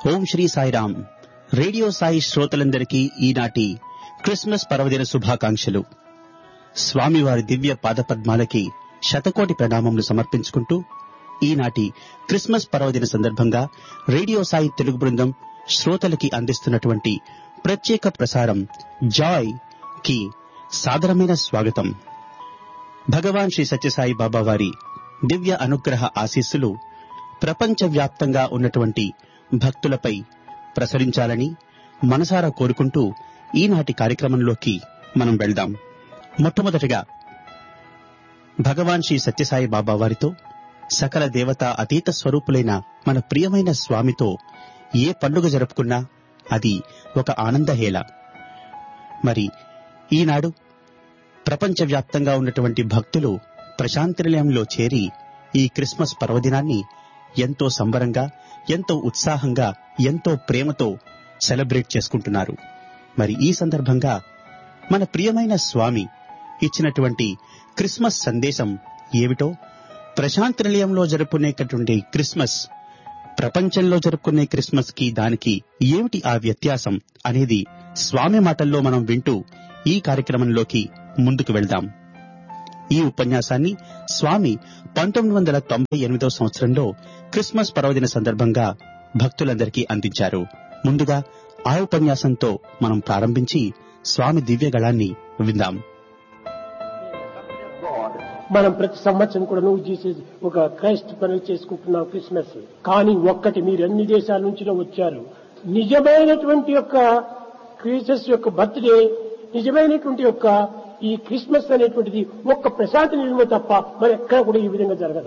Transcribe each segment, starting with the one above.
ఓం Shri Sairam radio Sai శ్రోతలందరికీ ఈనాటి Christmas పర్వదిన శుభాకాంక్షలు స్వామివారి దివ్య పాదపద్మాలకి శతకోటి ప్రణామములు సమర్పించుకుంటూ ఈనాటి క్రిస్మస్ పర్వదిన సందర్భంగా రేడియో సాయి తెలుగు బృందం శ్రోతలకి అందిస్తున్నటువంటి ప్రత్యేక ప్రసారం జాయ్ కి సాదరమైన స్వాగతం భగవాన్ శ్రీ సత్యసాయి బాబా వారి దివ్య అనుగ్రహ ఆశీస్సులు ప్రపంచవ్యాప్తంగా ఉన్నటువంటి భక్తులపై ప్రసరించాలని మనసారా కోరుకుంటూ ఈనాటి కార్యక్రమంలోకి మనం వెళ్దాం మొట్టమొదటిగా భగవాన్ శ్రీ సత్యసాయి బాబా వారితో సకల దేవత అతీత స్వరూపులైన మన ప్రియమైన స్వామితో ఏ పండుగ జరుపుకున్నా అది ఒక ఆనందహేళ మరి ఈనాడు ప్రపంచవ్యాప్తంగా ఉన్నటువంటి భక్తులు ప్రశాంతి నిలయంలో చేరి ఈ క్రిస్మస్ పర్వదినాన్ని ఎంతో సంబరంగా ఎంతో ఉత్సాహంగా ఎంతో ప్రేమతో సెలబ్రేట్ చేసుకుంటున్నారు మరి ఈ సందర్భంగా మన ప్రియమైన స్వామి ఇచ్చినటువంటి క్రిస్మస్ సందేశం ఏమిటో ప్రశాంతి నిలయంలో జరుపుకునేటటువంటి క్రిస్మస్ ప్రపంచంలో జరుపుకునే క్రిస్మస్ కి దానికి ఏమిటి ఆ వ్యత్యాసం అనేది స్వామి మాటల్లో మనం వింటూ ఈ కార్యక్రమంలోకి ముందుకు వెళ్దాం ఈ ఉపన్యాసాన్ని స్వామి పంతొమ్మిది వందల తొంభై ఎనిమిదవ సంవత్సరంలో క్రిస్మస్ పర్వదిన సందర్భంగా భక్తులందరికీ అందించారు ముందుగా ఆ ఉపన్యాసంతో మనం ప్రారంభించి స్వామి దివ్యగళాన్ని విందాం మనం ప్రతి సంవత్సరం కూడా నువ్వు చేసే ఒక క్రైస్ట్ పనులు చేసుకుంటున్నాం క్రిస్మస్ కానీ ఒక్కటి మీరు అన్ని దేశాల నుంచి వచ్చారు నిజమైనటువంటి యొక్క క్రీసస్ యొక్క బర్త్డే నిజమైనటువంటి యొక్క ఈ క్రిస్మస్ అనేటువంటిది ఒక్క ప్రశాంతి నిలువ తప్ప మరి ఎక్కడ కూడా ఈ విధంగా జరగదు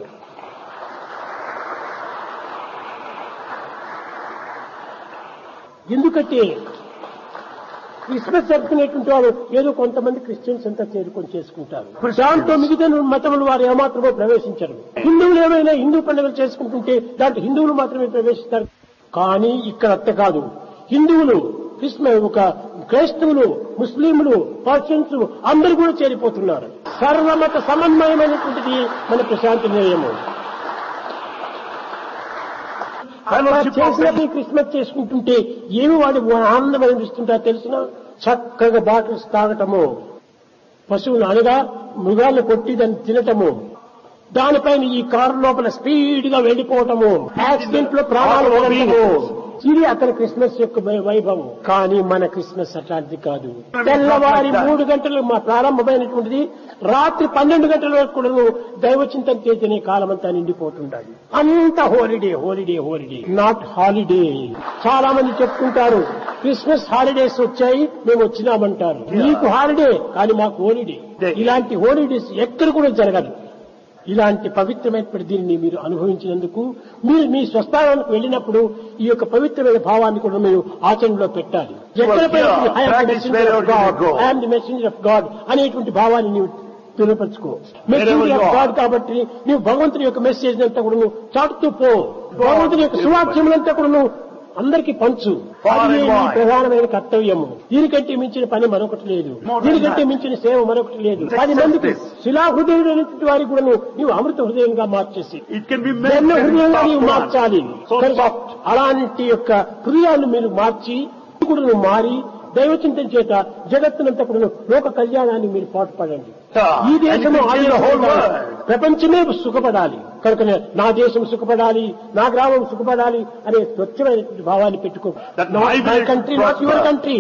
ఎందుకంటే క్రిస్మస్ జరుపుకునేటువంటి వారు ఏదో కొంతమంది క్రిస్టియన్స్ అంతా చేరుకొని చేసుకుంటారు దాంట్లో మిగతా మతములు వారు ఏమాత్రమో ప్రవేశించరు హిందువులు ఏమైనా హిందూ పండుగలు చేసుకుంటుంటే దాంట్లో హిందువులు మాత్రమే ప్రవేశిస్తారు కానీ ఇక్కడ అత్త కాదు హిందువులు క్రిస్మస్ ఒక క్రైస్తవులు ముస్లింలు పర్షన్స్ అందరూ కూడా చేరిపోతున్నారు సర్వమత సమన్వయమైనటువంటిది మన ప్రశాంతి నిలయము అలా చేసినప్పుడు క్రిస్మస్ చేసుకుంటుంటే ఏమి వాడు ఆనందం అనిపిస్తుంటా తెలిసిన చక్కగా బాటిల్స్ తాగటము పశువులు అనగా మృగాలను కొట్టి దాన్ని తినటము దానిపైన ఈ కారు లోపల స్పీడ్ గా వెళ్లిపోవటము యాక్సిడెంట్ లో ప్రాణాలు పోవటము ఇది అతని క్రిస్మస్ యొక్క వై- వైభవం కానీ మన క్రిస్మస్ అట్లాంటిది కాదు తెల్లవారి మూడు గంటలు మా ప్రారంభమైనటువంటిది రాత్రి పన్నెండు గంటల వరకు కూడా దైవచింతన చేతనే కాలం అంతా నిండిపోతుండాలి అంత holy day holy day holy day not holiday చాలా మంది చెప్తుంటారు క్రిస్మస్ హాలిడేస్ వచ్చాయి మేము వచ్చినామంటారు మీకు హాలిడే కానీ మాకు హోలిడే ఇలాంటి హోలిడేస్ ఎక్కడ కూడా జరగదు ఇలాంటి పవిత్రమైనటువంటి దీనిని మీరు అనుభవించినందుకు మీరు మీ స్వస్థానానికి వెళ్ళినప్పుడు ఈ యొక్క పవిత్రమైన భావాన్ని కూడా మీరు ఆచరణలో పెట్టాలి ఎక్కడ practice wherever you go. I'm the messenger of God అనేటువంటి భావాన్ని నీవు తెలియపరచుకో messenger of you are. God కాబట్టి నీవు భగవంతుని యొక్క మెసేజ్ అంతా కూడా నువ్వు చాటుతూ పో భగవంతుని యొక్క సువాక్యములంతా కూడా నువ్వు అందరికీ పంచు Far అది and నీ wide. ప్రధానమైన కర్తవ్యము దీనికంటే మించిన పని మరొకటి లేదు More than దీనికంటే that. మించిన సేవ మరొకటి లేదు Let's పది మందికి accept this. శిలాహృదయుడైనటువంటి వారికి కూడా నువ్వు నీవు అమృత హృదయంగా మార్చేసి It can be వెన్న made హృదయంగా నీవు soft మార్చాలి one. So కనుక soft. అలాంటి యొక్క హృదయాన్ని మీరు మార్చి కూడా నువ్వు మారి దైవచింతన చేత జగత్తునంతా కూడా లోక కళ్యాణాన్ని మీరు పాటుపడండి ఈ And it దేశము will ఆ change the whole దేశము world. ప్రపంచమే సుఖపడాలి కనుక నా దేశం సుఖపడాలి నా గ్రామం సుఖపడాలి అనే స్వచ్ఛమైనటువంటి భావాన్ని పెట్టుకో That my my village country not your prosper. Country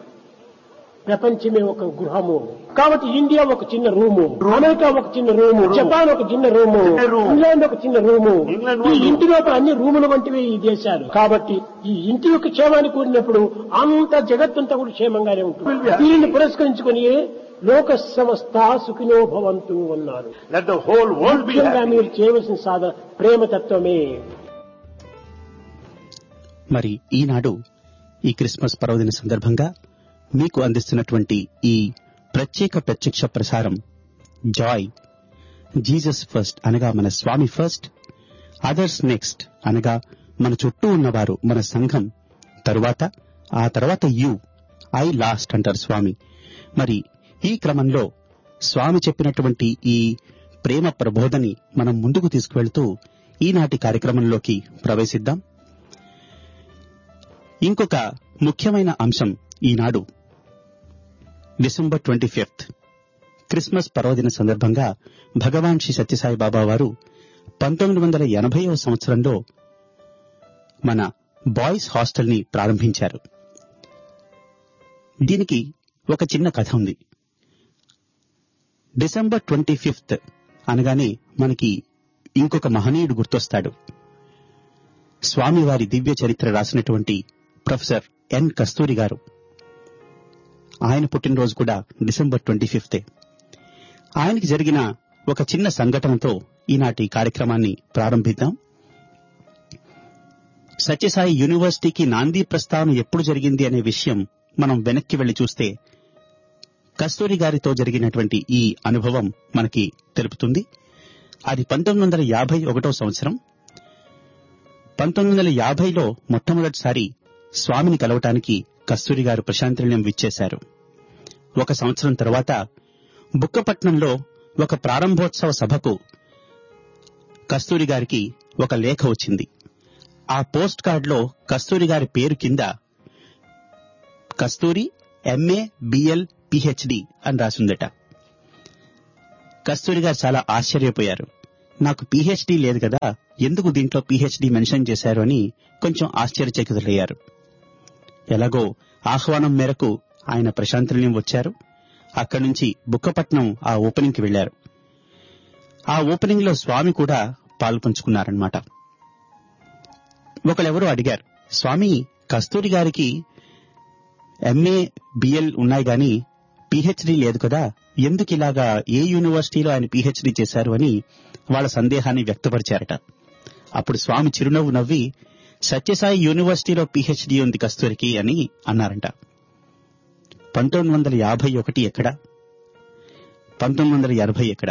ప్రపంచమే ఒక గృహము కాబట్టి ఇండియా ఒక చిన్న రూము అమెరికా ఒక చిన్న రూము Room. జపాన్ ఒక చిన్న రూము చిన్న room. ఇంగ్లాండ్ ఒక చిన్న రూము England ఈ one room. ఇంటి లోపల అన్ని రూముల వంటివి ఈ దేశాలు కాబట్టి ఈ ఇంటి యొక్క క్షేమాన్ని కూడినప్పుడు అంత జగత్తంతా కూడా క్షేమంగానే Will ఉంటుంది be happy. దీనిని పురస్కరించుకొని లోక సమస్త సుఖినో భవంతు అన్నారు Let the whole world be ముఖ్యంగా happy. మీరు చేయవలసిన సాధన ప్రేమతత్వమే మరి ఈనాడు ఈ క్రిస్మస్ పర్వదిన సందర్భంగా మీకు అందిస్తున్నటువంటి ఈ ప్రత్యేక ప్రత్యక్ష ప్రసారం జాయ్ జీసస్ ఫస్ట్ అనగా మన స్వామి ఫస్ట్ అదర్స్ నెక్స్ట్ అనగా మన చుట్టూ ఉన్నవారు మన సంఘం తరువాత ఆ తర్వాత యు ఐ లాస్ట్ అంటారు స్వామి మరి ఈ క్రమంలో స్వామి చెప్పినటువంటి ఈ ప్రేమ ప్రబోధని మనం ముందుకు తీసుకువెళ్తూ ఈనాటి కార్యక్రమంలోకి ప్రవేశిద్దాం ఇంకొక ముఖ్యమైన అంశం ఈనాడు డిసెంబర్ ట్వంటీ ఫిఫ్త్ క్రిస్మస్ పర్వదిన సందర్భంగా భగవాన్ శ్రీ సత్యసాయి బాబా వారు పంతొమ్మిది వందల ఎనభైవ సంవత్సరంలో మన బాయ్స్ హాస్టల్ని ప్రారంభించారు దీనికి ఒక చిన్న కథ ఉంది డిసెంబర్ ట్వంటీ ఫిఫ్త్ అనగానే మనకి ఇంకొక మహనీయుడు గుర్తొస్తాడు స్వామివారి దివ్య చరిత్ర రాసినటువంటి ప్రొఫెసర్ ఎన్ కస్తూరి గారు ఆయన పుట్టినరోజు కూడా డిసెంబర్ ట్వంటీ ఫిఫ్తే ఆయనకి జరిగిన ఒక చిన్న సంఘటనతో ఈనాటి కార్యక్రమాన్ని ప్రారంభిద్దాం సత్యసాయి యూనివర్సిటీకి నాంది ప్రస్తావన ఎప్పుడు జరిగింది అనే విషయం మనం వెనక్కి వెళ్లి చూస్తే కస్తూరి గారితో జరిగినటువంటి ఈ అనుభవం మనకి తెలుపుతుంది అది పంతొమ్మిది వందల యాభై ఒకటో సంవత్సరం పంతొమ్మిది వందల యాభైలో మొట్టమొదటిసారి స్వామిని కలవటానికి కస్తూరి గారు ప్రశాంతినిలయం విచ్చేశారు ఒక సంవత్సరం తర్వాత బుక్కపట్నంలో ఒక ప్రారంభోత్సవ సభకు కస్తూరి గారికి ఒక లేఖ వచ్చింది ఆ పోస్ట్ కార్డులో కస్తూరి గారి పేరు కింద కస్తూరి ఎంఏ బిఎల్ పిహెచ్డి అని రాసిందట కస్తూరి గారు చాలా ఆశ్చర్యపోయారు నాకు పిహెచ్డి లేదు కదా ఎందుకు దీంట్లో పిహెచ్డి మెన్షన్ చేశారు అని కొంచెం ఆశ్చర్యచకితులయ్యారు ఎలాగో ఆహ్వానం మేరకు ఆయన ప్రశాంతనిలయం వచ్చారు అక్కడి నుంచి బుక్కపట్నం ఆ ఓపెనింగ్ కి వెళ్లారు ఆ ఓపెనింగ్ లో స్వామి కూడా పాల్పంచుకున్నారనమాట ఒకళ్ళెవరో అడిగారు స్వామి కస్తూరి గారికి ఎంఏ బిఎల్ ఉన్నాయి గాని పిహెచ్డి లేదు కదా ఎందుకు ఇలాగా ఏ యూనివర్సిటీలో ఆయన పిహెచ్డి చేశారు అని వాళ్ళ సందేహాన్ని వ్యక్తపరిచారట అప్పుడు స్వామి చిరునవ్వు నవ్వి సత్యసాయి యూనివర్సిటీలో పిహెచ్డి ఉంది కస్తూరికి అని అన్నారంట పంతొమ్మిది వందల యాభై ఒకటి ఎక్కడ పంతొమ్మిది వందల ఎనభై ఎక్కడ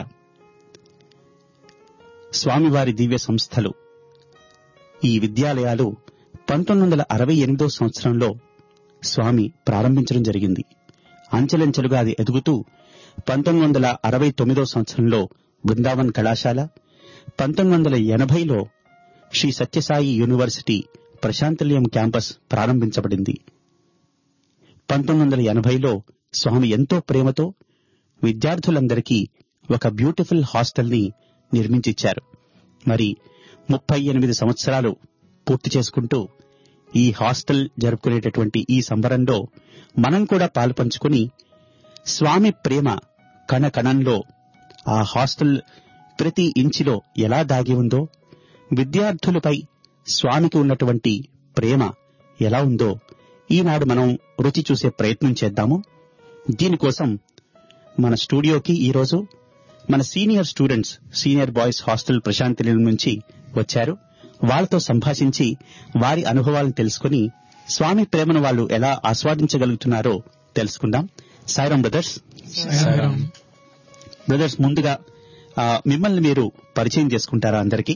స్వామివారి దివ్య సంస్థలు ఈ విద్యాలయాలు పంతొమ్మిది వందల అరవై ఎనిమిదో సంవత్సరంలో స్వామి ప్రారంభించడం జరిగింది అంచెలంచెలుగా అది ఎదుగుతూ పంతొమ్మిది వందల అరవై తొమ్మిదో సంవత్సరంలో బృందావన్ కళాశాల పంతొమ్మిది వందల ఎనభైలో శ్రీ సత్యసాయి యూనివర్సిటీ ప్రశాంతనిలయం క్యాంపస్ ప్రారంభించబడింది పంతొమ్మిది వందల ఎనభైలో స్వామి ఎంతో ప్రేమతో విద్యార్థులందరికీ ఒక బ్యూటిఫుల్ హాస్టల్ని నిర్మించిచ్చారు మరి ముప్పై ఎనిమిది సంవత్సరాలు పూర్తి చేసుకుంటూ ఈ హాస్టల్ జరుపుకునేటటువంటి ఈ సంబరంలో మనం కూడా పాలుపంచుకుని స్వామి ప్రేమ కణ కణంలో ఆ హాస్టల్ ప్రతి ఇంచిలో ఎలా దాగి ఉందో విద్యార్థులపై స్వామికి ఉన్నటువంటి ప్రేమ ఎలా ఉందో ఈనాడు మనం రుచి చూసే ప్రయత్నం చేద్దాము దీనికోసం మన స్టూడియోకి ఈరోజు మన senior students senior boys hostel Prasanthi Nilayam నుంచి వచ్చారు వాళ్ళతో సంభాషించి వారి అనుభవాలను తెలుసుకుని స్వామి ప్రేమను వాళ్ళు ఎలా ఆస్వాదించగలుగుతున్నారో తెలుసుకుందాం సాయిరాం బ్రదర్స్ సాయిరాం. బ్రదర్స్ ముందుగా ఆ, మిమ్మల్ని మీరు పరిచయం చేసుకుంటారా అందరికీ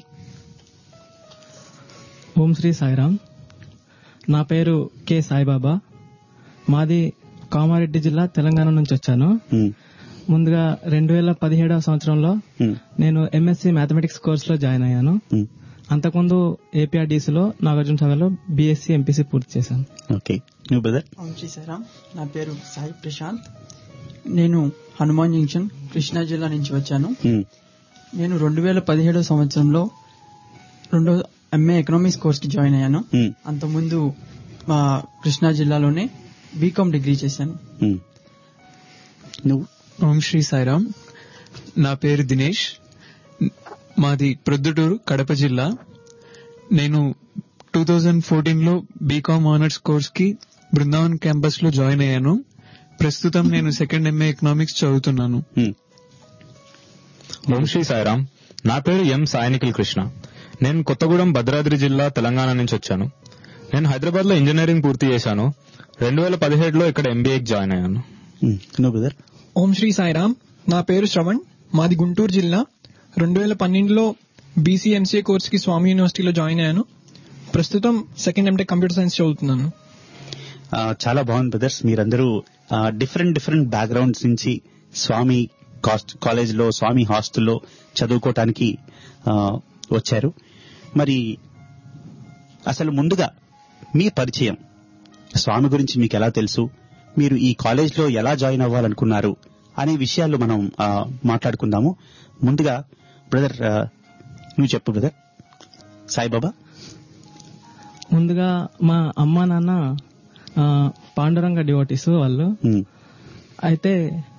ఓం శ్రీ సాయిరామ్ నా పేరు కె సాయిబాబా మాది కామారెడ్డి జిల్లా తెలంగాణ నుంచి వచ్చాను ఉమ్, ముందుగా రెండు వేల పదిహేడవ సంవత్సరంలో ఉమ్, నేను ఎంఎస్సి మ్యాథమెటిక్స్ కోర్సులో జాయిన్ అయ్యాను ఉమ్. అంతకుముందు ఏపీఆర్డీసీలో నాగార్జున సాగర్లో బీఎస్సీ ఎంపీసీ పూర్తి చేశాను ఓకే నువ్వు బ్రదర్ ఓం శ్రీ సాయిరామ్ నా పేరు సాయి ప్రశాంత్ నేను హనుమాన్ జంక్షన్ కృష్ణా జిల్లా నుంచి వచ్చాను ఉమ్, నేను రెండు వేల పదిహేడో సంవత్సరంలో రెండో ఎంఏ ఎకనామిక్స్ కోర్స్కి జాయిన్ అయ్యాను ఉమ్, అంతకుముందు మా కృష్ణా జిల్లాలోనే బీకామ్ డిగ్రీ చేశాను ఉమ్. నువ్వు ఓం శ్రీ సాయిరామ్ నా పేరు దినేష్ మాది ప్రొద్దుటూరు కడప జిల్లా నేను టూ థౌజండ్ ఫోర్టీన్ లో బీకామ్ ఆనర్స్ కోర్స్ కి బృందావన్ క్యాంపస్ లో జాయిన్ అయ్యాను ప్రస్తుతం నేను సెకండ్ ఎంఏ ఎకనామిక్స్ చదువుతున్నాను ఉమ్, ఓం శ్రీ సాయిరామ్ నా పేరు ఎం సాయనికుల్ కృష్ణ నేను కొత్తగూడెం భద్రాద్రి జిల్లా తెలంగాణ నుంచి వచ్చాను నేను హైదరాబాద్ లో ఇంజనీరింగ్ పూర్తి చేశాను రెండు వేల పదిహేడులో ఇక్కడ ఎంబీఏకి జాయిన్ అయ్యాను ఉమ్. నువ్వు బ్రదర్ ఓం శ్రీ సాయిరామ్ నా పేరు శ్రవణ్ మాది గుంటూరు జిల్లా రెండు వేల పన్నెండులో బీసీ ఎంసీఏ కోర్స్ కి స్వామి యూనివర్సిటీలో జాయిన్ అయ్యాను ప్రస్తుతం సెకండ్ ఎంటెక్ కంప్యూటర్ సైన్స్ చదువుతున్నాను ఆ, చాలా బాగుంది బ్రదర్స్ మీరందరూ డిఫరెంట్ డిఫరెంట్ బ్యాక్గ్రౌండ్స్ నుంచి స్వామి కాస్ట్ కాలేజ్ లో స్వామి హాస్టల్లో చదువుకోవటానికి ఆ, వచ్చారు మరి అసలు ముందుగా మీ పరిచయం స్వామి గురించి మీకు ఎలా తెలుసు మీరు ఈ కాలేజ్ లో ఎలా జాయిన్ అవ్వాలనుకున్నారు అనే విషయాలు మనం ఆ, మాట్లాడుకుందాము ముందుగా బ్రదర్ ఆ, నువ్వు చెప్పు బ్రదర్ సాయిబాబా ముందుగా మా అమ్మ నాన్న ఆ, పాండురంగ డివోటీస్ వాళ్ళు ఉమ్, అయితే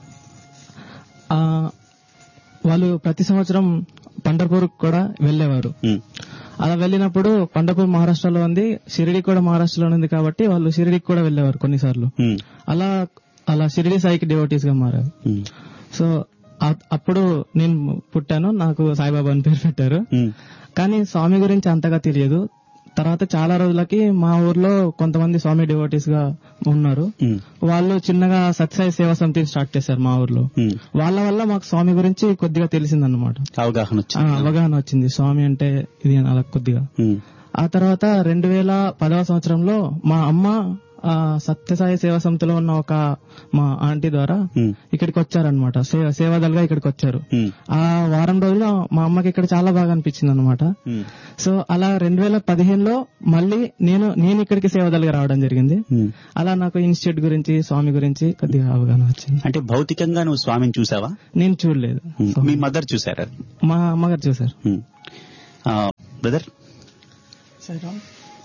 ఆ వాళ్ళు ప్రతి సంవత్సరం పండర్పూర్ కూడా వెళ్ళేవారు ఉమ్, అలా వెళ్ళినప్పుడు పండర్పూర్ మహారాష్ట్రలో ఉంది షిరిడి కూడా మహారాష్ట్రలో ఉంది కాబట్టి వాళ్ళు షిరిడికి కూడా వెళ్ళేవారు కొన్నిసార్లు ఉమ్, అలా అలా షిరిడి సాయికి డివోటీస్ గా మారారు ఉమ్, సో ఆ- అప్పుడు నేను పుట్టాను నాకు సాయిబాబా అని పేరు పెట్టారు ఉమ్, కానీ స్వామి గురించి అంతగా తెలియదు తర్వాత చాలా రోజులకి మా ఊర్లో కొంతమంది స్వామి డివోటీస్ గా ఉన్నారు ఉమ్, వాళ్ళు చిన్నగా సత్యసాయి సేవా సమితిని స్టార్ట్ చేశారు మా ఊర్లో ఉమ్. వాళ్ళ వల్ల మాకు స్వామి గురించి కొద్దిగా తెలిసిందన్నమాట అవగాహన ఆ, వచ్చింది అవగాహన వచ్చింది స్వామి అంటే ఇది అని అలా కొద్దిగా ఉమ్, ఆ తర్వాత రెండు వేల పదవ సంవత్సరంలో మా అమ్మ ఆ సత్యసాయి సేవా సమితిలో ఉన్న ఒక మా ఆంటీ ద్వారా ఉమ్, ఇక్కడికి వచ్చారనమాట సేవాదలుగా ఇక్కడికి వచ్చారు ఉమ్, ఆ వారం రోజులు మా అమ్మకి ఇక్కడ చాలా బాగా అనిపించింది అనమాట ఉమ్, సో అలా రెండు వేల పదిహేనులో మళ్ళీ నేను నేను ఇక్కడికి సేవదలుగా రావడం జరిగింది ఉమ్. అలా నాకు ఇన్స్టిట్యూట్ గురించి స్వామి గురించి కొద్దిగా అవగాహన వచ్చింది అంటే భౌతికంగా నువ్వు స్వామిని చూసావా నేను చూడలేదు ఉమ్, సో మీ మదర్ చూసారా మా అమ్మగారు చూసారు ఉమ్. ఆ, బ్రదర్ సాయిరామ్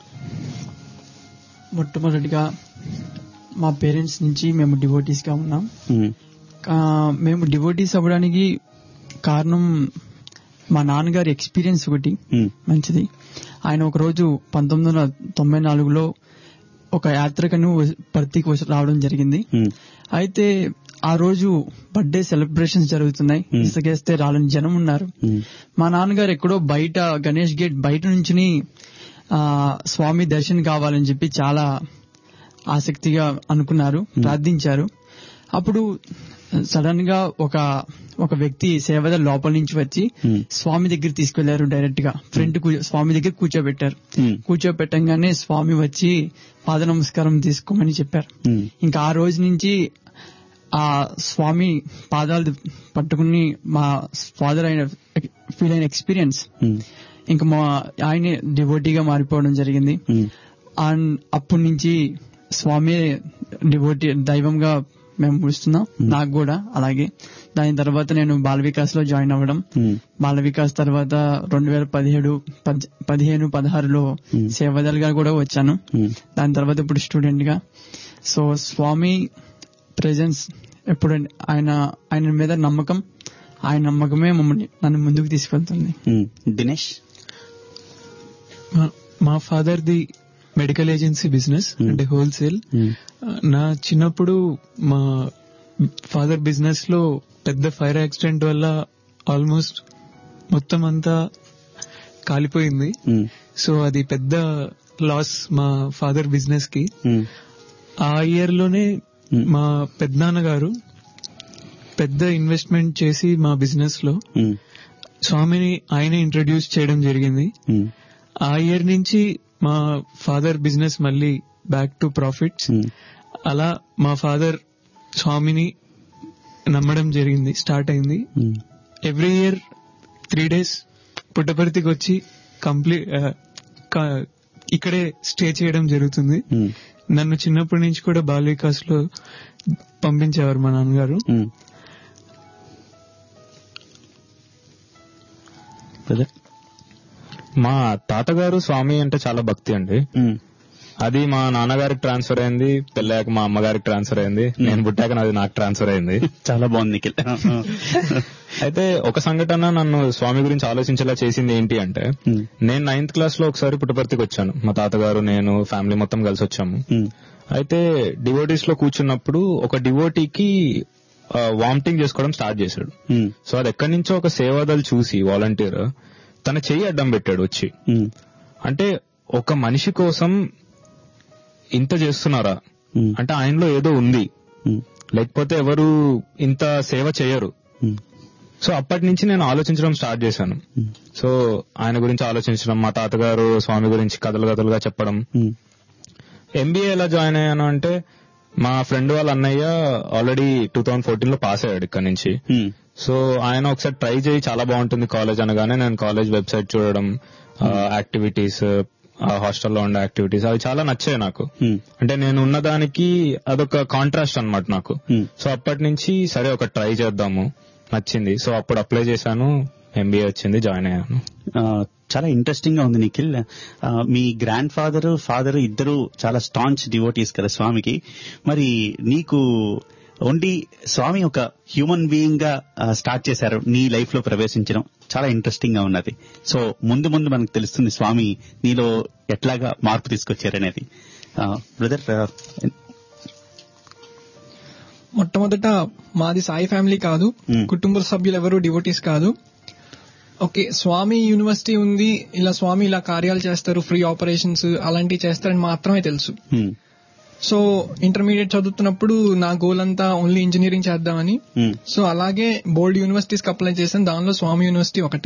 మొట్టమొదటిగా మా పేరెంట్స్ నుంచి మేము డివోటీస్ గా ఉన్నాం ఉమ్, ఆ, మేము డివోటీస్ అవ్వడానికి కారణం మా నాన్నగారి ఎక్స్పీరియన్స్ ఒకటి ఉమ్, మంచిది ఆయన ఒక రోజు పంతొమ్మిది వందల తొంభై నాలుగులో ఒక యాత్రకను పర్తికి వచ్చి రావడం జరిగింది ఉమ్, అయితే ఆ రోజు బర్త్డే సెలబ్రేషన్స్ జరుగుతున్నాయి Hmm. ఇసుకేస్తే రాలని జనం ఉన్నారు ఉమ్, మా నాన్నగారు ఎక్కడో బయట గణేష్ గేట్ బయట నుంచి ఆ స్వామి దర్శనం కావాలని చెప్పి చాలా ఆసక్తిగా అనుకున్నారు ప్రార్థించారు అప్పుడు సడన్ గా ఒక ఒక వ్యక్తి సేవద లోపల నుంచి వచ్చి Hmm. స్వామి దగ్గర తీసుకెళ్లారు డైరెక్ట్ గా ఫ్రంట్ స్వామి దగ్గర కూర్చోబెట్టారు ఉమ్, కూర్చోబెట్టంగానే స్వామి వచ్చి పాద నమస్కారం తీసుకోమని చెప్పారు ఉమ్, ఇంకా ఆ రోజు నుంచి ఆ స్వామి పాదాలు పట్టుకుని మా ఫాదర్ అయిన ఫీల్ అయిన ఎక్స్పీరియన్స్ ఉమ్, ఇంకా మా ఆయనే డివోటీగా మారిపోవడం జరిగింది ఉమ్, అండ్ అప్పటి నుంచి స్వామి డివోటీ దైవంగా మేము ముడుస్తున్నాం నాకు కూడా అలాగే దాని తర్వాత నేను బాల వికాస్ లో జాయిన్ అవ్వడం ఉమ్, బాల వికాస్ తర్వాత రెండు వేల పదిహేడు పద్- పదిహేను పదహారులో Hmm. సేవదలుగా కూడా వచ్చాను ఉమ్, దాని తర్వాత ఇప్పుడు స్టూడెంట్ గా సో స్వామి ప్రెజెన్స్ ఎప్పుడు ఆయన ఆయన మీద నమ్మకం ఆయన నమ్మకమే మమ్మల్ని నన్ను ముందుకు తీసుకెళ్తుంది ఉమ్. దినేష్ మా- మా father the medical agency business Hmm. అంటే హోల్సేల్ ఉమ్, నా చిన్నప్పుడు మా ఫాదర్ బిజినెస్ లో పెద్ద ఫైర్ యాక్సిడెంట్ వల్ల ఆల్మోస్ట్ మొత్తం అంతా కాలిపోయింది ఉమ్, సో అది పెద్ద లాస్ మా ఫాదర్ బిజినెస్ కి ఉమ్, ఆ ఇయర్ లోనే Hmm. మా పెద్దనాన్న గారు పెద్ద ఇన్వెస్ట్మెంట్ చేసి మా బిజినెస్ లో ఉమ్, స్వామిని ఆయనే ఇంట్రడ్యూస్ చేయడం జరిగింది ఉమ్, ఆ ఇయర్ నుంచి మా ఫాదర్ బిజినెస్ మళ్ళీ బ్యాక్ టు ప్రాఫిట్స్ ఉమ్, అలా మా ఫాదర్ స్వామిని నమ్మడం జరిగింది స్టార్ట్ అయింది um, every year three days పుట్టపర్తికి వచ్చి కంప్లీట్ ఇక్కడే స్టే చేయడం జరుగుతుంది ఉమ్, నన్ను చిన్నప్పటి నుంచి కూడా బాల్ వికాస్ లో పంపించేవారు మా నాన్నగారు ఉమ్. బ్రదర్ మా తాతగారు స్వామి అంటే చాలా భక్తి అండి ఉమ్, అది మా నాన్నగారికి ట్రాన్స్ఫర్ అయింది పెళ్ళాక మా అమ్మగారికి ట్రాన్స్ఫర్ అయింది నేను పుట్టాక నాది నాకు ట్రాన్స్ఫర్ అయింది చాలా బాగుంది నిఖిల్ అయితే ఒక సంఘటన నన్ను స్వామి గురించి ఆలోచించేలా చేసింది ఏంటి అంటే ఉమ్, నేను నైన్త్ క్లాస్ లో ఒకసారి పుట్టపర్తికి వచ్చాను మా తాతగారు నేను ఫ్యామిలీ మొత్తం కలిసి వచ్చాము ఉమ్, అయితే డివోటీస్ లో కూర్చున్నప్పుడు ఒక డివోటీకి వామిటింగ్ చేసుకోవడం స్టార్ట్ చేశాడు ఉమ్, సో అది ఎక్కడి నుంచో ఒక సేవాదలు చూసి వాలంటీర్ తన చెయ్యి అడ్డం పెట్టాడు వచ్చి ఉమ్, అంటే ఒక మనిషి కోసం ఇంత చేస్తున్నారా ఉమ్, అంటే ఆయనలో ఏదో ఉంది ఉమ్, లేకపోతే ఎవరు ఇంత సేవ చేయరు ఉమ్, సో అప్పటి నుంచి నేను ఆలోచించడం స్టార్ట్ చేశాను ఉమ్, సో ఆయన గురించి ఆలోచించడం మా తాతగారు స్వామి గురించి కథలు కథలుగా చెప్పడం ఉమ్, ఎంబీఏ ఎలా జాయిన్ అయ్యాను అంటే మా ఫ్రెండ్ వాళ్ళ అన్నయ్య ఆల్రెడీ టూ థౌసండ్ ఫోర్టీన్ లో పాస్ అయ్యాడు ఇక్కడ నుంచి ఉమ్, సో ఆయన ఒకసారి ట్రై చేయి చాలా బాగుంటుంది కాలేజ్ అనగానే నేను కాలేజ్ వెబ్సైట్ చూడడం యాక్టివిటీస్ ఆ హాస్టల్లో ఉండే యాక్టివిటీస్ అవి చాలా నచ్చాయి నాకు Hmm. అంటే నేను ఉన్నదానికి అదొక కాంట్రాస్ట్ అన్నమాట నాకు Hmm. సో అప్పటి నుంచి సరే ఒక ట్రై చేద్దాము నచ్చింది సో అప్పుడు అప్లై చేశాను ఎంబీఏ వచ్చింది జాయిన్ అయ్యాను ఆ, చాలా ఇంట్రెస్టింగ్ గా ఉంది నిఖిల్ ఆ, మీ గ్రాండ్ ఫాదర్ ఫాదర్ ఇద్దరు చాలా స్టాంచ్ డివోటీస్ కదా స్వామికి మరి నీకు ఓన్లీ స్వామి ఒక హ్యూమన్ బీయింగ్ గా ఆ, స్టార్ట్ చేశారు నీ లైఫ్ లో ప్రవేశించడం చాలా ఇంట్రెస్టింగ్ గా ఉన్నది సో ముందు ముందు మనకు తెలుస్తుంది స్వామి నీలో ఎట్లాగా మార్పు తీసుకొచ్చారనేది బ్రదర్ మొట్టమొదట మాది సాయి ఫ్యామిలీ కాదు Hmm. కుటుంబ సభ్యులు ఎవరు డివోటీస్ కాదు ఓకే స్వామి యూనివర్సిటీ ఉంది ఇలా స్వామి ఇలా కార్యాలు చేస్తారు ఫ్రీ ఆపరేషన్స్ అలాంటివి చేస్తారని మాత్రమే తెలుసు సో ఇంటర్మీడియట్ చదువుతున్నప్పుడు నా గోల్ అంతా ఓన్లీ ఇంజనీరింగ్ చేద్దామని సో అలాగే బోల్డ్ యూనివర్సిటీస్కి అప్లై చేశాను దానిలో స్వామి యూనివర్సిటీ ఒకటి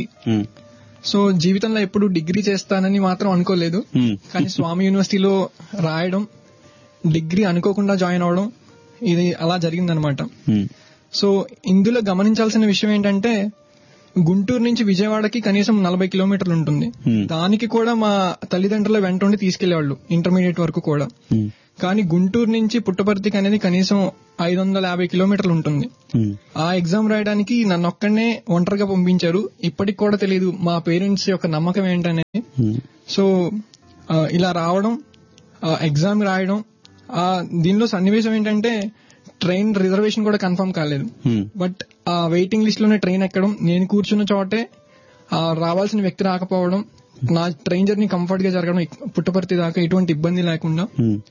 సో జీవితంలో ఎప్పుడు డిగ్రీ చేస్తానని మాత్రం అనుకోలేదు కానీ స్వామి యూనివర్సిటీలో రాయడం డిగ్రీ అనుకోకుండా జాయిన్ అవడం ఇది అలా జరిగిందనమాట సో ఇందులో గమనించాల్సిన విషయం ఏంటంటే గుంటూరు నుంచి విజయవాడకి కనీసం నలభై కిలోమీటర్లు ఉంటుంది Hmm. దానికి కూడా మా తల్లిదండ్రుల వెంట ఉండి తీసుకెళ్లేవాళ్ళు ఇంటర్మీడియట్ వరకు కూడా కానీ గుంటూరు నుంచి పుట్టపర్తికి అనేది కనీసం ఐదు వందల యాభై కిలోమీటర్లు ఉంటుంది ఆ ఎగ్జామ్ రాయడానికి నన్ను ఒక్కడనే ఒంటరిగా పంపించారు ఇప్పటికి కూడా తెలియదు మా పేరెంట్స్ యొక్క నమ్మకం ఏంటనేది సో ఆ, ఇలా రావడం ఆ, ఎగ్జామ్ రాయడం ఆ దీనిలో సన్నివేశం ఏంటంటే ట్రైన్ రిజర్వేషన్ కూడా కన్ఫర్మ్ కాలేదు బట్ ఆ వెయిటింగ్ లిస్ట్ లోనే ట్రైన్ ఎక్కడం నేను కూర్చున్న చోటే ఆ రావాల్సిన వ్యక్తి రాకపోవడం నా ట్రైన్ జర్నీ కంఫర్ట్ గా జరగడం ఇక్- పుట్టపర్తి దాకా ఎటువంటి ఇబ్బంది లేకుండా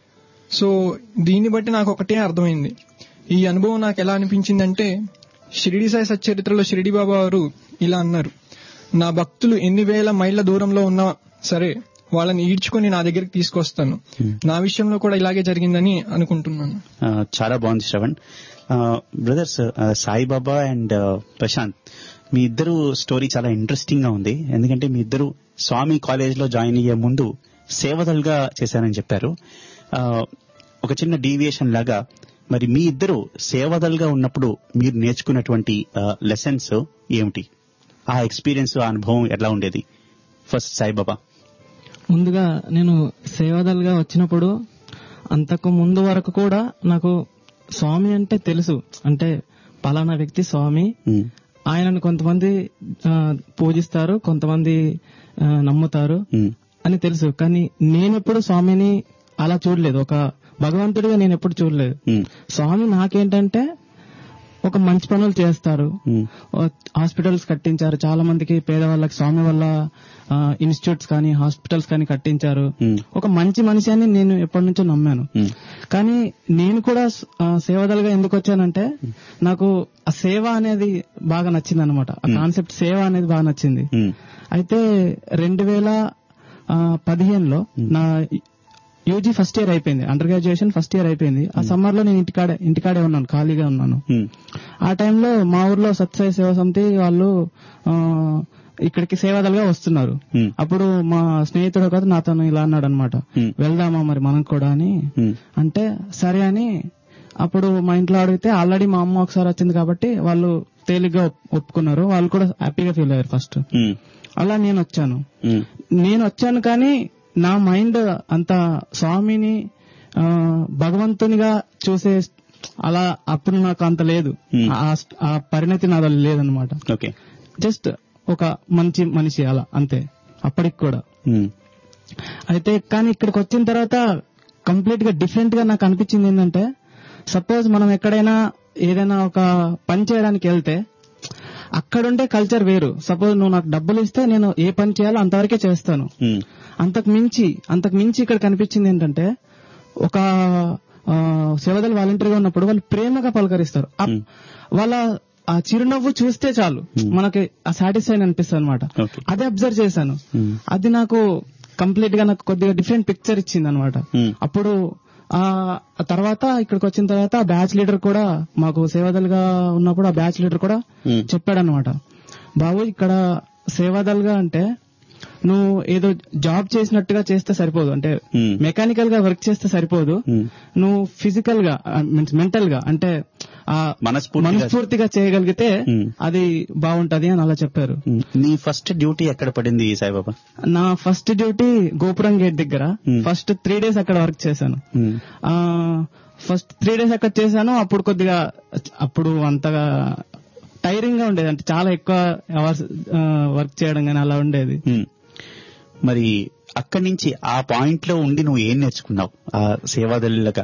సో దీన్ని బట్టి నాకు ఒకటే అర్థమైంది ఈ అనుభవం నాకు ఎలా అనిపించిందంటే షిరిడి సాయి సచ్చరిత్రలో షిరిడి బాబా వారు ఇలా అన్నారు నా భక్తులు ఎన్ని వేల మైళ్ళ దూరంలో ఉన్నా సరే వాళ్ళని ఈడ్చుకొని నా దగ్గరికి తీసుకొస్తాను నా విషయంలో కూడా ఇలాగే జరిగిందని అనుకుంటున్నాను ఆ, చాలా బాగుంది శ్రవణ్ బ్రదర్స్ సాయిబాబా అండ్ ప్రశాంత్ మీ ఇద్దరు స్టోరీ చాలా ఇంట్రెస్టింగ్ గా ఉంది ఎందుకంటే మీ ఇద్దరు స్వామి కాలేజ్ లో జాయిన్ అయ్యే ముందు సేవదల్గా చేశారని చెప్పారు ఆ, ఒక చిన్న డీవియేషన్ లాగా మరి మీ ఇద్దరు సేవదల్గా ఉన్నప్పుడు మీరు నేర్చుకున్నటువంటి లెసన్స్ ఏమిటి ఆ ఎక్స్పీరియన్స్ ఆ అనుభవం ఎలా ఉండేది ఫస్ట్ సాయిబాబా ముందుగా నేను సేవాదల్గా వచ్చినప్పుడు అంతకు ముందు వరకు కూడా నాకు స్వామి అంటే తెలుసు అంటే పలానా వ్యక్తి స్వామి ఉమ్, ఆయనను కొంతమంది ఆ, పూజిస్తారు కొంతమంది ఆ, నమ్ముతారు ఉమ్, అని తెలుసు కానీ నేనెప్పుడు స్వామిని అలా చూడలేదు ఒక భగవంతుడిగా నేను ఎప్పుడు చూడలేదు ఉమ్, స్వామి నాకేంటంటే ఒక మంచి పనులు చేస్తారు ఉమ్, హాస్పిటల్స్ కట్టించారు చాలా మందికి పేదవాళ్ళకి స్వామి వల్ల ఇన్స్టిట్యూట్స్ కానీ హాస్పిటల్స్ కానీ కట్టించారు ఉమ్, ఒక మంచి మనిషి అని నేను ఎప్పటి నుంచో నమ్మాను ఉమ్, కానీ నేను కూడా ఆ, సేవదలుగా ఎందుకు వచ్చానంటే నాకు ఆ సేవ అనేది బాగా నచ్చింది అనమాట ఆ కాన్సెప్ట్ సేవ అనేది బాగా నచ్చింది ఉమ్, అయితే రెండు వేల పదిహేనులో నా యూజీ ఫస్ట్ ఇయర్ అయిపోయింది అండర్ గ్రాడ్యుయేషన్ ఫస్ట్ ఇయర్ అయిపోయింది ఆ సమ్మర్ లో నేను ఇంటికాడే ఇంటికాడే ఉన్నాను ఖాళీగా ఉన్నాను ఉమ్, ఆ టైంలో మా ఊర్లో సత్సాయి సేవ సమితి వాళ్ళు ఆ, ఇక్కడికి సేవాదలుగా వస్తున్నారు ఉమ్, అప్పుడు మా స్నేహితుడు ఒక నాతో ఇలా అన్నాడు అనమాట Hmm. వెళ్దామా మరి మనం కూడా అని ఉమ్, అంటే సరే అని అప్పుడు మా ఇంట్లో అడిగితే ఆల్రెడీ మా అమ్మ ఒకసారి వచ్చింది కాబట్టి వాళ్ళు తేలిగ్గా ఒప్- ఒప్పుకున్నారు వాళ్ళు కూడా హ్యాపీగా ఫీల్ అయ్యారు ఫస్ట్ ఉమ్, అలా నేను వచ్చాను ఉమ్, నేను వచ్చాను కానీ నా మైండ్ అంత స్వామిని ఆ, భగవంతునిగా చూసే అలా అప్పుడు నాకు అంత లేదు Hmm. ఆ- ఆ పరిణతి నాది లేదనమాట ఓకే జస్ట్ ఒక మంచి మనిషి అలా అంతే అప్పటికి కూడా ఉమ్, అయితే కానీ ఇక్కడికి వచ్చిన తర్వాత కంప్లీట్ గా డిఫరెంట్ గా నాకు అనిపించింది ఏంటంటే సపోజ్ మనం ఎక్కడైనా ఏదైనా ఒక పని చేయడానికి వెళ్తే అక్కడుండే కల్చర్ వేరు సపోజ్ నువ్వు నాకు డబ్బులు ఇస్తే నేను ఏ పని చేయాలో అంతవరకే చేస్తాను ఉమ్, అంతకు మించి అంతకు మించి ఇక్కడ కనిపించింది ఏంటంటే ఒక ఆ, సేవదల్ వాలంటీర్గా ఉన్నప్పుడు వాళ్ళు ప్రేమగా పలకరిస్తారు ఆ- Hmm. వాళ్ళ ఆ చిరునవ్వు చూస్తే చాలు మనకి ఆ సాటిస్ఫైన్ అనిపిస్తుంది అనమాట Okay. అదే అబ్జర్వ్ చేశాను Hmm. అది నాకు కంప్లీట్ గా నాకు కొద్దిగా డిఫరెంట్ పిక్చర్ ఇచ్చింది అనమాట Hmm. అప్పుడు ఆ ఆ తర్వాత ఇక్కడికి వచ్చిన తర్వాత ఆ బ్యాచ్ లీడర్ కూడా మాకు సేవాదల్గా ఉన్నప్పుడు ఆ బ్యాచ్ లీడర్ కూడా Hmm. చెప్పాడనమాట బాబు ఇక్కడ సేవాదల్గా అంటే నువ్వు ఏదో జాబ్ చేసినట్టుగా చేస్తే సరిపోదు అంటే Hmm. మెకానికల్ గా వర్క్ చేస్తే సరిపోదు Hmm. నువ్వు ఫిజికల్ గా మీన్స్ మెంటల్ గా అంటే ఆ మనస్ఫూర్తిగా- మనస్ఫూర్తిగా చేయగలిగితే Hmm. అది బాగుంటది అని అలా చెప్పారు ఉమ్. నీ ఫస్ట్ డ్యూటీ ఎక్కడ పడింది సాయిబాబా నా ఫస్ట్ డ్యూటీ గోపురం గేట్ దగ్గర Hmm. ఫస్ట్ త్రీ డేస్ అక్కడ వర్క్ చేశాను ఉమ్. ఆ ఫస్ట్ త్రీ డేస్ అక్కడ చేశాను అప్పుడు కొద్దిగా అప్పుడు అంతగా టైరింగ్ గా ఉండేది అంటే చాలా ఎక్కువ అవర్స్ వర్క్ చేయడం కానీ అలా ఉండేది ఉమ్. మరి అక్కడి నుంచి ఆ పాయింట్ లో ఉండి నువ్వు ఏం నేర్చుకున్నావు ఆ సేవాదళులుగా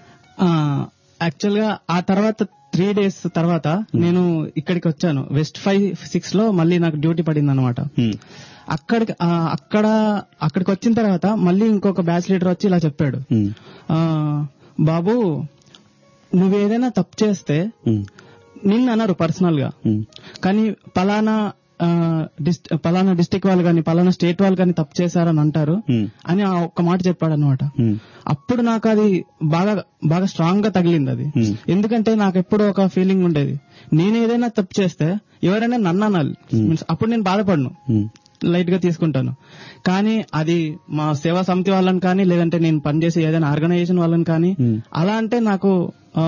యాక్చువల్ గా ఆ తర్వాత త్రీ డేస్ తర్వాత నేను ఇక్కడికి వచ్చాను వెస్ట్ ఫైవ్ సిక్స్ లో మళ్ళీ నాకు డ్యూటీ పడింది అనమాట ఉమ్. అక్కడికి ఆ, అక్కడ అక్కడికి వచ్చిన తర్వాత మళ్ళీ ఇంకొక బ్యాచ్ లీడర్ వచ్చి ఇలా చెప్పాడు ఉమ్. ఆ, బాబు నువ్వేదైనా తప్పు చేస్తే ఉమ్. నిన్ను అన్నారు పర్సనల్ గా ఉమ్. కానీ పలానా ఆ, డిస్ట్- పలానా డిస్టిక్ వాళ్ళు కానీ పలానా స్టేట్ వాళ్ళు కానీ తప్పు చేశారని అంటారు ఉమ్. అని ఆ ఒక్క మాట చెప్పాడు అనమాట ఉమ్. అప్పుడు నాకు అది బాగా బాగా స్ట్రాంగ్ గా తగిలింది అది Hmm. ఎందుకంటే నాకు ఎప్పుడు ఒక ఫీలింగ్ ఉండేది నేను ఏదైనా తప్పు చేస్తే ఎవరైనా నన్ను అనాలి Means అప్పుడు నేను బాధపడను ఉమ్. లైట్ గా తీసుకుంటాను కానీ అది మా సేవా సమితి వాళ్ళని కానీ లేదంటే నేను పనిచేసే ఏదైనా ఆర్గనైజేషన్ వాళ్ళని కానీ Hmm. అలా అంటే నాకు ఆ,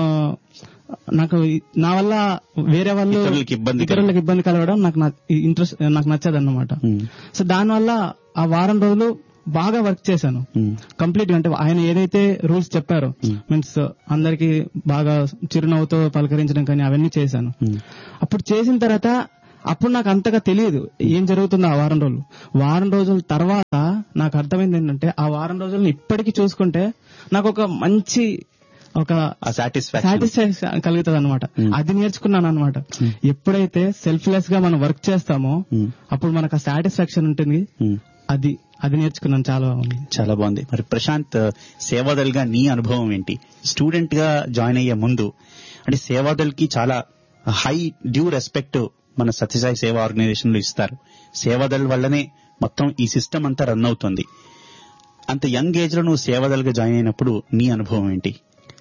నాకు ఈ- నా వల్ల వేరే వాళ్ళు ఇతరులకు ఇబ్బంది ఇతరులకు ఇబ్బంది కలగడం నాకు ఇంట్రెస్ట్ నాకు నచ్చదు అన్నమాట ఉమ్. సో దానివల్ల ఆ వారం రోజులు బాగా వర్క్ చేశాను ఉమ్. కంప్లీట్ గా అంటే ఆయన ఏదైతే రూల్స్ చెప్పారో మీన్స్ అందరికి బాగా చిరునవ్వుతో పలకరించడం కానీ అవన్నీ చేశాను ఉమ్. అప్పుడు చేసిన తర్వాత అప్పుడు నాకు అంతగా తెలియదు ఏం జరుగుతుందో ఆ వారం రోజులు వారం రోజుల తర్వాత నాకు అర్థమైంది ఏంటంటే ఆ వారం రోజులను ఇప్పటికీ చూసుకుంటే నాకు ఒక మంచి ఒక ఆ సాటిస్ఫాక్షన్ సాటిస్ఫాక్షన్ కలుగుతుంది అనమాట అది నేర్చుకున్నాను అనమాట ఎప్పుడైతే సెల్ఫ్లెస్ గా మనం వర్క్ చేస్తామో Hmm. అప్పుడు మనకు ఆ సాటిస్ఫాక్షన్ ఉంటుంది అది అది నేర్చుకున్నాను చాలా బాగుంది చాలా బాగుంది మరి ప్రశాంత్ సేవాదల్గా నీ అనుభవం ఏంటి స్టూడెంట్ గా జాయిన్ అయ్యే ముందు అంటే సేవాదల్కి చాలా హై డ్యూ రెస్పెక్ట్ మన సత్యసాయి సేవా ఆర్గనైజేషన్ లో ఇస్తారు సేవాదల్ వల్లనే మొత్తం ఈ సిస్టమ్ అంతా రన్ అవుతుంది అంత యంగ్ ఏజ్ లో నువ్వు సేవాదల్గా జాయిన్ అయినప్పుడు నీ అనుభవం ఏంటి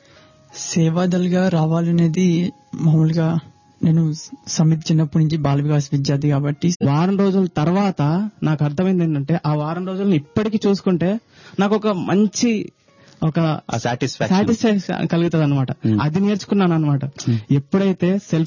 సేవాదల్గా రావాలనేది మామూలుగా నేను సమితి చిన్నప్పటి నుంచి బాల వికాస్ విద్యార్థి కాబట్టి వారం రోజుల తర్వాత నాకు అర్థమైంది ఏంటంటే ఆ వారం రోజులను ఇప్పటికీ చూసుకుంటే నాకు ఒక మంచి ఒక ఆ సాటిస్ఫాక్షన్ సాటిస్ఫాక్షన్ కలుగుతుంది అనమాట అది నేర్చుకున్నాను అనమాట ఎప్పుడైతే సెల్ఫ్